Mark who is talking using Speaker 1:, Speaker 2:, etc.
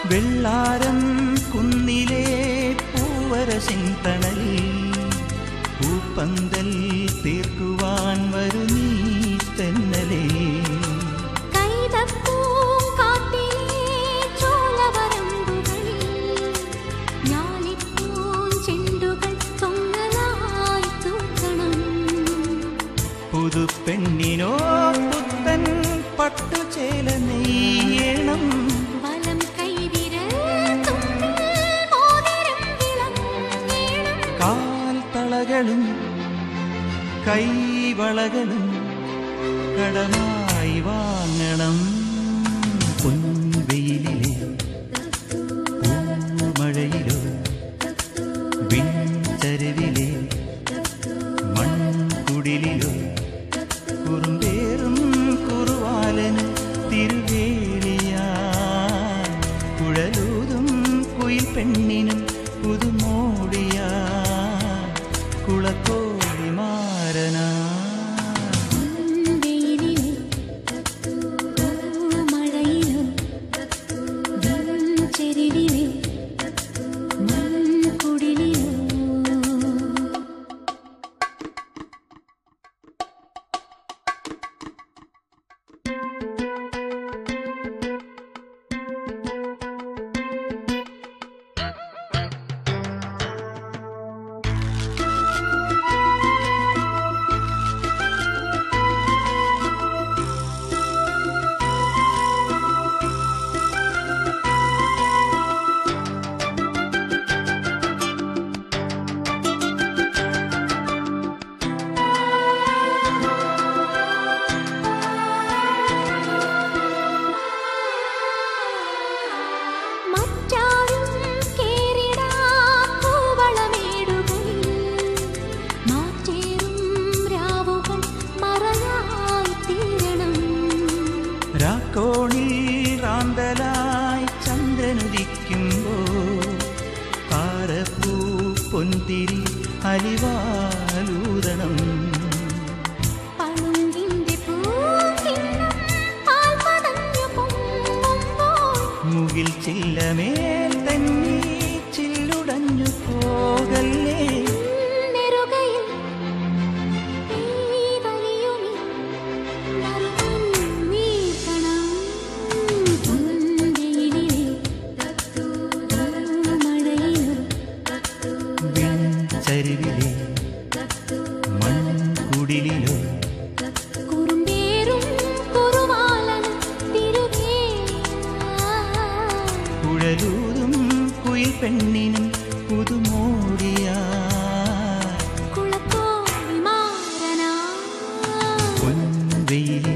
Speaker 1: വെള്ളാരം കുന്നിലെ പൂവരശിൻ തണലിൽ പൂപ്പന്തൽ തീർക്കുവാൻ വരു നീ തെന്നലേ
Speaker 2: കൈതപ്പൂം കാട്ടിലെ ചോലവരമ്പുകളിൽ ഞാലിപ്പൂം ചെണ്ടുകൾ തൊങ്ങലായി തൂക്കണം
Speaker 1: പുതുപ്പെണ്ണിനോ പുത്തൻ പട്ടുചേല നെയ്യണം
Speaker 2: വലം കൈവിരൽ തുമ്പിൽ മോതിരം വിളങ്ങേണം
Speaker 1: കാൽ തളകളും കൈവളകളും കടമായി വാങ്ങണം പൊൻവെയിലിലെ പൂമഴയിലോ വിൺചരവിലെ മൺകുടിലിലോ കുറുമ്പേറും കുറുവാലന് തിരുവേലിയാ കുഴലൂതും കുയിൽ പെണ്ണിനും പുതുമോടിയാ കുളത്തോടി മാറനാ
Speaker 2: വെയിലിലെ മഴയിലും ചെരുവിലെ മൺകുടിലിലും മറ്റാരും കേറിടാ കൂവളമേടുകളിൽ മാറ്റേറും രാവുകൾ മറയായി തീരണം
Speaker 1: രാക്കോണിൽ റാന്തലായി ചന്ദ്രനുദിക്കുമ്പോ താരപ്പൂ പൊന്തിരി അലിവാലൂതണം
Speaker 2: പളുങ്കിന്റെ പൂങ്കിണ്ണം പാൽ പതഞ്ഞു പൊങ്ങുമ്പോൾ
Speaker 1: മുകിൽ ചില്ലമേൽ തന്നെ ചില്ലുടഞ്ഞു പോകല്ലേ
Speaker 2: നെറുകയിൽ നീതലിയുമി നറുമൺ നീക്കണം പൊൻവെയിലിലെ മഴയിലും
Speaker 1: ചരിവിലെ മൺകുടിലിലോ
Speaker 2: കുറുമ്പേറും കുറുവാലൻ തിരുവേല
Speaker 1: കുഴലൂതും കുയിൽ പെണ്ണിനും പുതുമോടിയാ
Speaker 2: കുളത്തോടി മാറനാ
Speaker 1: പൊൻവെയിലിലെ